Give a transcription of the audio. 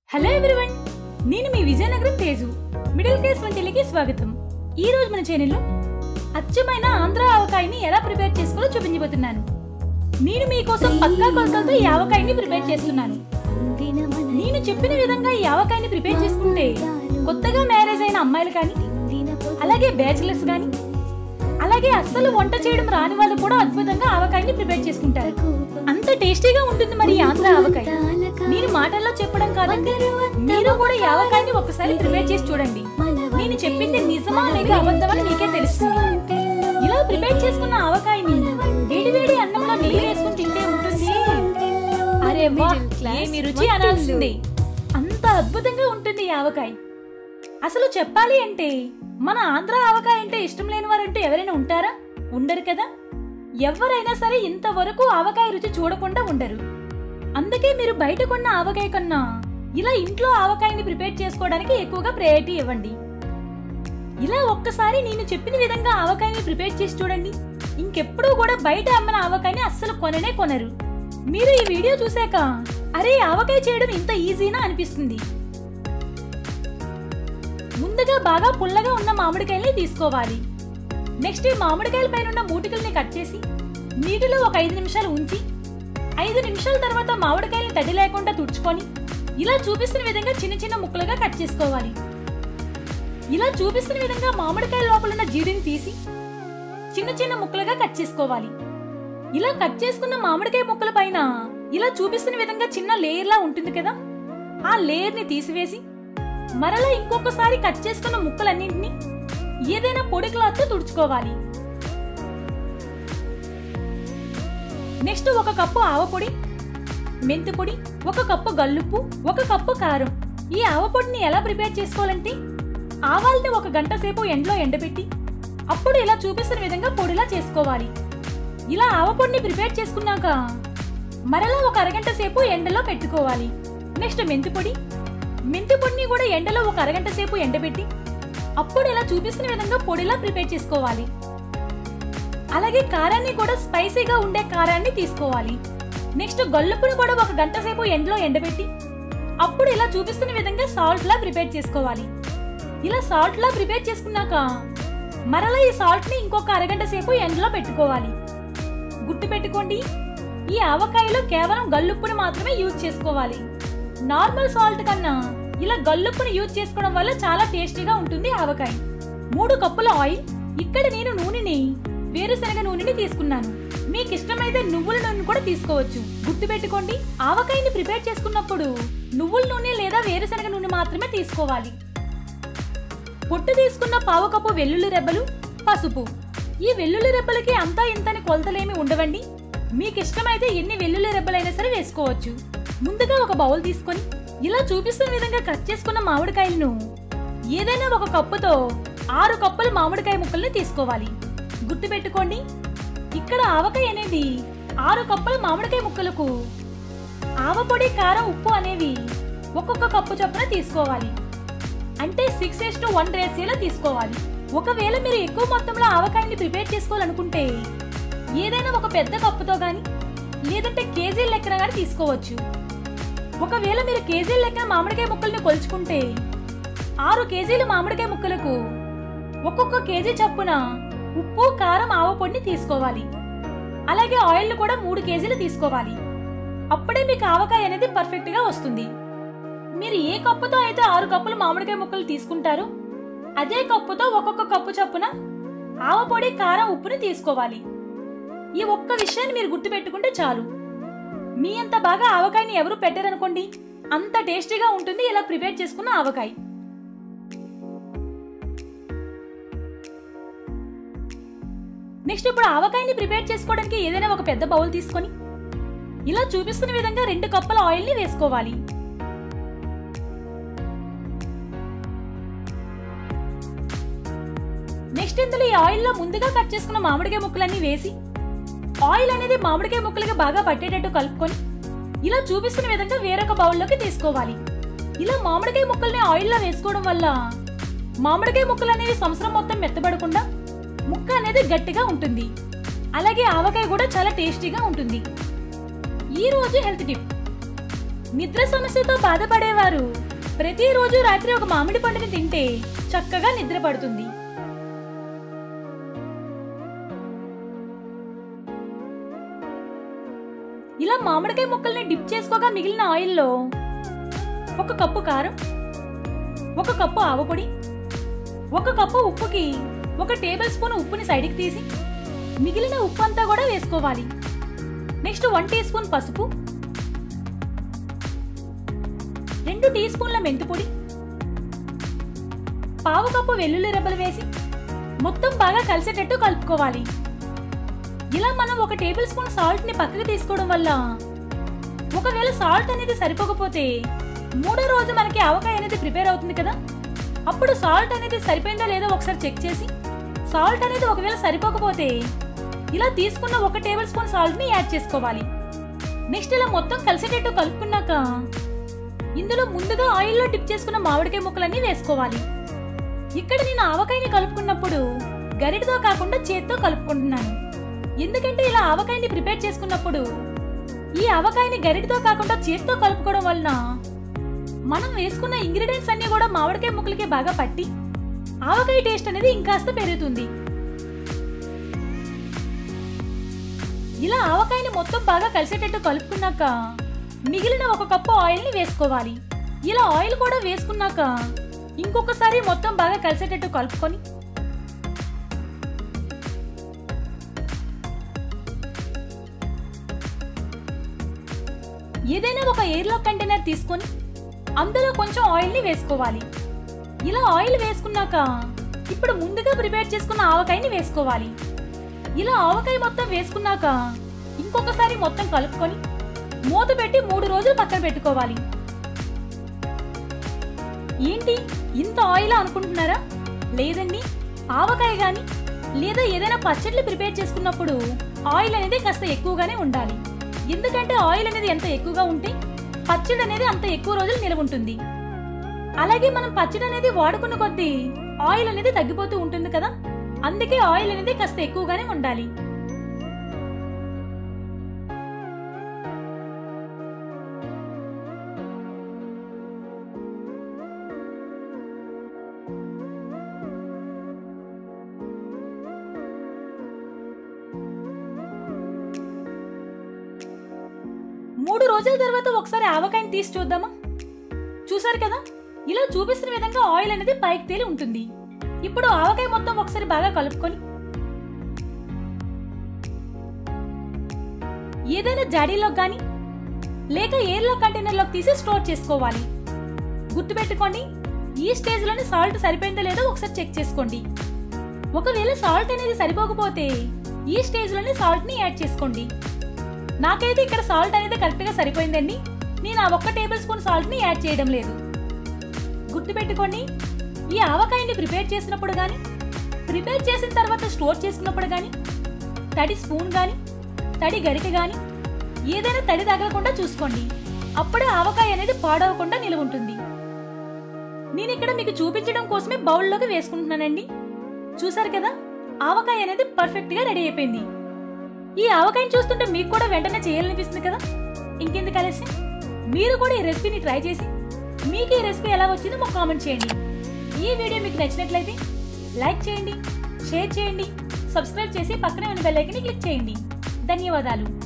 hello everyone నేను మీ Vizianagaram Teju middle class వంటలకి స్వాగతం ఈ రోజు మన ఛానల్లో అచ్చమైన ఆంధ్ర ఆవకాయని ఎలా ప్రిపేర్ చేసుకోవాలో చూపించబోతున్నాను నేను మీకోసం పక్కా కొలతలతో ఈ ఆవకాయని ప్రిపేర్ చేస్తున్నాను నేను చెప్పిన విధంగా ఈ ఆవకాయని ప్రిపేర్ చేసుకుంటే కొత్తగా మ్యారేజ్ అయిన అమ్మాయిలు కానీ అలాగే బ్యాచిలర్స్ కానీ అలాగే అస్సలు వంట చేయడం రాని వాళ్ళు కూడా అద్భుతంగా ఆవకాయని ప్రిపేర్ చేసుకుంటారు అంత టేస్టీగా ఉంటుంది మరి ఈ ఆంధ్ర ఆవకాయ నేను మాటల్లో చెప్పడం కాదండి మీరు కూడా ఈ ఆవకాయని ఒకసారి ప్రిపేర్ చేసి చూడండి నేను చెప్పింది నిజమా లేక అబద్ధమా మీకే తెలుస్తుంది ఇలా ప్రిపేర్ చేసుకున్న ఆవకాయని వేడి వేడి అన్నంలో నెయ్యి వేసుకుని తింటే ఉంటుంది అరే వా ఏమి రుచి అనాల్సింది అంత అద్భుతంగా ఉంటుంది ఈ ఆవకాయ అసలు చెప్పాలి అంటే మన ఆంధ్ర ఆవకాయ అంటే ఇష్టం లేని వారంటూ ఎవరైనా ఉంటారా ఉండరు కదా ఎవరైనా సరే ఇంతవరకు ఆవకాయ రుచి చూడకుండా ఉండరు అందుకే మీరు బయట కొన్న ఆవకాయ కన్నా ఇలా ఇంట్లో ఆవకాయని ప్రిపేర్ చేసుకోవడానికి ఎక్కువగా ప్రయారిటీ ఇవ్వండి ఇలా ఒక్కసారి నేను చెప్పిన విధంగా ఆవకాయని ప్రిపేర్ చేసి చూడండి ఇంకెప్పుడూ కూడా బయట అమ్మిన ఆవకాయని అస్సలు కొననే కొనరు మీరు ఈ వీడియో చూశాక అరే ఆవకాయ చేయడం ఇంత ఈజీనా అనిపిస్తుంది ముందుగా బాగా పుల్లగా ఉన్న మామిడికాయల్ని తీసుకోవాలి నెక్స్ట్ ఈ మామిడికాయల పైన ఉన్న మూటికల్ని కట్ చేసి నీటిలో ఒక ఐదు నిమిషాలు ఉంచి ఐదు నిమిషాల తర్వాత మామిడికాయల్ని తడి లేకుండా తుడుచుకొని ఇలా చూపిస్తున్న విధంగా చిన్న చిన్న ముక్కలుగా కట్ చేసుకోవాలి ఇలా చూపిస్తున్న విధంగా మామిడికాయ లోపల ఉన్న జీడిని తీసి చిన్న చిన్న ముక్కలుగా కట్ చేసుకోవాలి ఇలా కట్ చేసుకున్న మామిడికాయ ముక్కల పైన ఇలా చూపిస్తున్న విధంగా చిన్న లేయర్ లా ఉంటుంది కదా ఆ లేయర్ ని తీసివేసి మరలా ఇంకొకసారి కట్ చేసుకున్న ముక్కలన్నింటినీ ఏదైనా పొడి క్లాత్ తో తుడుచుకోవాలి నెక్స్ట్ ఒక కప్పు ఆవపొడి మెంతి పొడి ఒక కప్పు గల్లుప్పు ఒక కప్పు కారం ఈ ఆవపొడిని ఎలా ప్రిపేర్ చేసుకోవాలంటే ఆవాల్ని ఒక గంట సేపు ఎండలో ఎండబెట్టి అప్పుడు ఇలా చూపిస్తున్న విధంగా పొడిలా చేసుకోవాలి ఇలా ఆవపొడిని ప్రిపేర్ చేసుకున్నాక మరలా ఒక అరగంట సేపు ఎండలో పెట్టుకోవాలి నెక్స్ట్ మెంతి పొడి మెంతి పొడిని కూడా ఎండలో ఒక అరగంట సేపు ఎండబెట్టి అప్పుడు ఇలా చూపిస్తున్న విధంగా పొడిలా ప్రిపేర్ చేసుకోవాలి అలాగే కారాన్ని కూడా స్పైసీగా ఉండే కారాన్ని తీసుకోవాలి నెక్స్ట్ గొల్లుపుని కూడా ఒక గంట సేపు ఎండలో ఎండబెట్టి అప్పుడు ఇలా చూపిస్తున్న విధంగా సాల్ట్ లా ప్రిపేర్ చేసుకోవాలి ఇలా సాల్ట్ లా ప్రిపేర్ చేసుకున్నాక మరలా ఈ సాల్ట్ ని ఇంకొక అరగంట సేపు ఎండలో పెట్టుకోవాలి గుర్తు పెట్టుకోండి ఈ ఆవకాయలో కేవలం గల్లుప్పుని మాత్రమే యూజ్ చేసుకోవాలి నార్మల్ సాల్ట్ కన్నా ఇలా గల్లుప్పుని యూజ్ చేసుకోవడం వల్ల చాలా టేస్టీగా ఉంటుంది ఆవకాయ మూడు కప్పుల ఆయిల్ ఇక్కడ నేను నూనెని వేరుశనగ నూనెని తీసుకున్నాను మీకు ఇష్టమైతే నువ్వుల నూనె కూడా తీసుకోవచ్చు గుర్తుపెట్టుకోండి ఆవకాయని ప్రిపేర్ చేసుకున్నప్పుడు నువ్వుల నూనె లేదా వేరుశనగ నూనె మాత్రమే తీసుకోవాలి పొట్టు తీసుకున్న పావు కప్పు వెల్లుల్లి రెబ్బలు పసుపు ఈ వెల్లుల్లి రెబ్బలకి అంతా ఇంతని కొలతలేమి ఉండవండి మీకు ఇష్టమైతే ఎన్ని వెల్లుల్లి రెబ్బలైనా సరే వేసుకోవచ్చు ముందుగా ఒక బౌల్ తీసుకొని ఇలా చూపిస్తున్న విధంగా కట్ చేసుకున్న మామిడికాయలను ఏదైనా ఒక కప్పుతో ఆరు కప్పుల మామిడికాయ ముక్కల్ని తీసుకోవాలి గుర్తుపెట్టుకోండి ఇక్కడ ఆవకాయ అనేది ఆరు కప్పుల మామిడికాయ ముక్కలకు ఆవపొడి కారం ఉప్పు అనేవి ఒక్కొక్క కప్పు చొప్పున తీసుకోవాలి అంటే సిక్స్ ఎస్ టు వన్ రేషియోలో తీసుకోవాలి ఒకవేళ మీరు ఎక్కువ మొత్తంలో ఆవకాయని ప్రిపేర్ చేసుకోవాలనుకుంటే ఏదైనా ఒక పెద్ద కప్పుతో గాని లేదంటే కేజీ లెక్కన గాని తీసుకోవచ్చు ఒకవేళ మీరు కేజీ లెక్కన మామిడికాయ ముక్కల్ని కొలుచుకుంటే ఆరు కేజీల మామిడికాయ ముక్కలకు ఒక్కొక్క కేజీ చప్పున ఉప్పు కారం ఆవపొడిని తీసుకోవాలి అలాగే ఆయిల్ కూడా మూడు కేజీలు తీసుకోవాలి అప్పుడే మీకు ఆవకాయ అనేది పర్ఫెక్ట్ గా వస్తుంది మీరు ఏ కప్పుతో అయితే ఆరు కప్పులు మామిడికాయ ముక్కలు తీసుకుంటారో అదే కప్పుతో ఒక్కొక్క కప్పు చొప్పున ఆవపొడి కారం ఉప్పుని తీసుకోవాలి ఈ ఒక్క విషయాన్ని మీరు గుర్తుపెట్టుకుంటే చాలు మీ అంత బాగా ఆవకాయని ఎవరు పెట్టారనుకోండి అంత టేస్టీగా ఉంటుంది ఇలా ప్రిపేర్ చేసుకున్న ఆవకాయ నెక్స్ట్ ఇప్పుడు ఆవకాయని ప్రిపేర్ చేసుకోవడానికి ఏదైనా ఒక పెద్ద బౌల్ తీసుకొని ఇలా చూపిస్తున్న విధంగా రెండు కప్పుల ఆయిల్ని వేసుకోవాలి నెక్స్ట్ ఇందులో ఈ ఆయిల్లో ముందుగా కట్ చేసుకున్న మామిడికాయ ముక్కలన్నీ వేసి ఆయిల్ అనేది మామిడికాయ ముక్కలకి బాగా పట్టేటట్టు కలుపుకొని ఇలా చూపిస్తున్న విధంగా వేరొక బౌల్లోకి తీసుకోవాలి ఇలా మామిడికాయ ముక్కల్ని ఆయిల్లో వేసుకోవడం వల్ల మామిడికాయ ముక్కలు అనేవి సంవత్సరం మొత్తం మెత్తబడకుండా ముక్క అనేది గట్టిగా ఉంటుంది అలాగే ఆవకాయ కూడా చాలా టేస్టీగా ఉంటుంది ఈ రోజు హెల్త్ టిప్ నిద్ర సమస్యతో బాధపడేవారు ప్రతిరోజు రాత్రి ఒక మామిడి పండుని తింటే చక్కగా నిద్ర పడుతుంది ఇలా మామిడికాయ ముక్కల్ని డిప్ చేసుకోగా మిగిలిన ఆయిల్లో ఒక కప్పు కారం ఒక కప్పు ఆవపొడి ఒక కప్పు ఉప్పుకి ఒక టేబుల్ స్పూన్ ఉప్పుని సైడ్కి తీసి మిగిలిన ఉప్పు అంతా కూడా వేసుకోవాలి నెక్స్ట్ వన్ టీ స్పూన్ పసుపు రెండు టీ స్పూన్ల మెంతిపొడి పావు కప్పు వెల్లుల్లి రెబ్బలు వేసి మొత్తం బాగా కలిసేటట్టు కలుపుకోవాలి ఇలా మనం ఒక టేబుల్ స్పూన్ సాల్ట్ ని పక్కకి తీసుకోవడం వల్ల ఒకవేళ సాల్ట్ అనేది సరిపోకపోతే మూడో రోజు మనకి ఆవకాయ అనేది ప్రిపేర్ అవుతుంది కదా అప్పుడు సాల్ట్ అనేది సరిపోయిందో లేదో ఒకసారి చెక్ చేసి సాల్ట్ అనేది ఒకవేళ సరిపోకపోతే ఇలా తీసుకున్న ఒక టేబుల్ స్పూన్ సాల్ట్ ని యాడ్ చేసుకోవాలి నెక్స్ట్ ఇలా మొత్తం కలిసేటట్టు కలుపుకున్నాక ఇందులో ముందుగా ఆయిల్లో డిప్ చేసుకున్న మామిడికాయ ముక్కలన్నీ వేసుకోవాలి ఇక్కడ నేను ఆవకాయని కలుపుకున్నప్పుడు గరిటతో కాకుండా చేత్తో కలుపుకుంటున్నాను ఎందుకంటే ఇలా ఆవకాయని ప్రిపేర్ చేసుకున్నప్పుడు ఈ ఆవకాయని గరిటతో కాకుండా చేత్తో కలుపుకోవడం వలన మనం వేసుకున్న ఇంగ్రీడియంట్స్ అన్ని కూడా మామిడికాయ ముక్కలకి బాగా పట్టి ఆవకాయ టేస్ట్ అనేది ఇంకాస్త పెరుగుతుంది ఇలా ఆవకాయని మొత్తం బాగా కలిసేటట్టు కలుపుకున్నాక మిగిలిన ఒక కప్పు ఆయిల్ని వేసుకోవాలి ఇలా ఆయిల్ కూడా వేసుకున్నాక ఇంకొకసారి మొత్తం బాగా కలిసేటట్టు కలుపుకొని ఏదైనా ఒక ఎయిర్లాక్ కంటైనర్ తీసుకొని అందులో కొంచెం ఆయిల్ని వేసుకోవాలి ఇలా ఆయిల్ వేసుకున్నాక ఇప్పుడు ముందుగా ప్రిపేర్ చేసుకున్న ఆవకాయని వేసుకోవాలి ఇలా ఆవకాయ మొత్తం వేసుకున్నాక ఇంకొకసారి మొత్తం కలుపుకొని మూత పెట్టి మూడు రోజులు పక్కన పెట్టుకోవాలి ఏంటి ఇంత ఆయిల్ అనుకుంటున్నారా లేదండి ఆవకాయ గాని లేదా ఏదైనా పచ్చళ్ళు ప్రిపేర్ చేసుకున్నప్పుడు ఆయిల్ అనేది కాస్త ఎక్కువగానే ఉండాలి ఎందుకంటే ఆయిల్ అనేది ఎంత ఎక్కువగా ఉంటే పచ్చడి అనేది అంత ఎక్కువ రోజులు నిలవ ఉంటుంది అలాగే మనం పచ్చడి అనేది వాడుకున్న కొద్దీ ఆయిల్ అనేది తగ్గిపోతూ ఉంటుంది కదా అందుకే ఆయిల్ అనేది కాస్త ఎక్కువగానే ఉండాలి మూడు రోజుల తర్వాత ఒకసారి ఆవకాయని తీసి చూద్దామా చూసారు కదా ఇలా చూపిస్తున్న విధంగా ఆయిల్ అనేది పైకి తేలి ఉంటుంది ఇప్పుడు ఆవకాయ మొత్తం ఒకసారి బాగా కలుపుకొని ఏదైనా జాడీలో గాని లేక ఎయిర్లో కంటైనర్లోకి తీసి స్టోర్ చేసుకోవాలి గుర్తుపెట్టుకోండి ఈ స్టేజ్ లోనే సాల్ట్ సరిపోయిందో లేదో ఒకసారి చెక్ చేసుకోండి ఒకవేళ సాల్ట్ అనేది సరిపోకపోతే ఈ స్టేజ్ లోనే సాల్ట్ ని యాడ్ చేసుకోండి నాకైతే ఇక్కడ సాల్ట్ అనేది కరెక్ట్ గా సరిపోయిందండి నేను ఆ ఒక్క టేబుల్ స్పూన్ సాల్ట్ ని యాడ్ చేయడం లేదు గుర్తుపెట్టుకోండి ఈ ఆవకాయని ప్రిపేర్ చేసినప్పుడు గాని ప్రిపేర్ చేసిన తర్వాత స్టోర్ చేసుకున్నప్పుడు గాని తడి స్పూన్ గాని తడి గరిటె గాని ఏదైనా తడి తగలకుండా చూసుకోండి అప్పుడే ఆవకాయ అనేది పాడవకుండా నిలువ ఉంటుంది నేను ఇక్కడ మీకు చూపించడం కోసమే బౌల్లోకి వేసుకుంటున్నానండి చూసారు కదా ఆవకాయ అనేది పర్ఫెక్ట్ గా రెడీ అయిపోయింది ఈ ఆవకాయని చూస్తుంటే మీకు కూడా వెంటనే చేయాలనిపిస్తుంది కదా ఇంకెందుకు ఆలస్యం మీరు కూడా ఈ రెసిపీని ట్రై చేసి మీకు ఈ రెసిపీ ఎలా వచ్చిందో మాకు కామెంట్ చేయండి ఈ వీడియో మీకు నచ్చినట్లయితే లైక్ చేయండి షేర్ చేయండి సబ్స్క్రైబ్ చేసి పక్కనే ఉన్న బెల్ ఐకన్ క్లిక్ చేయండి ధన్యవాదాలు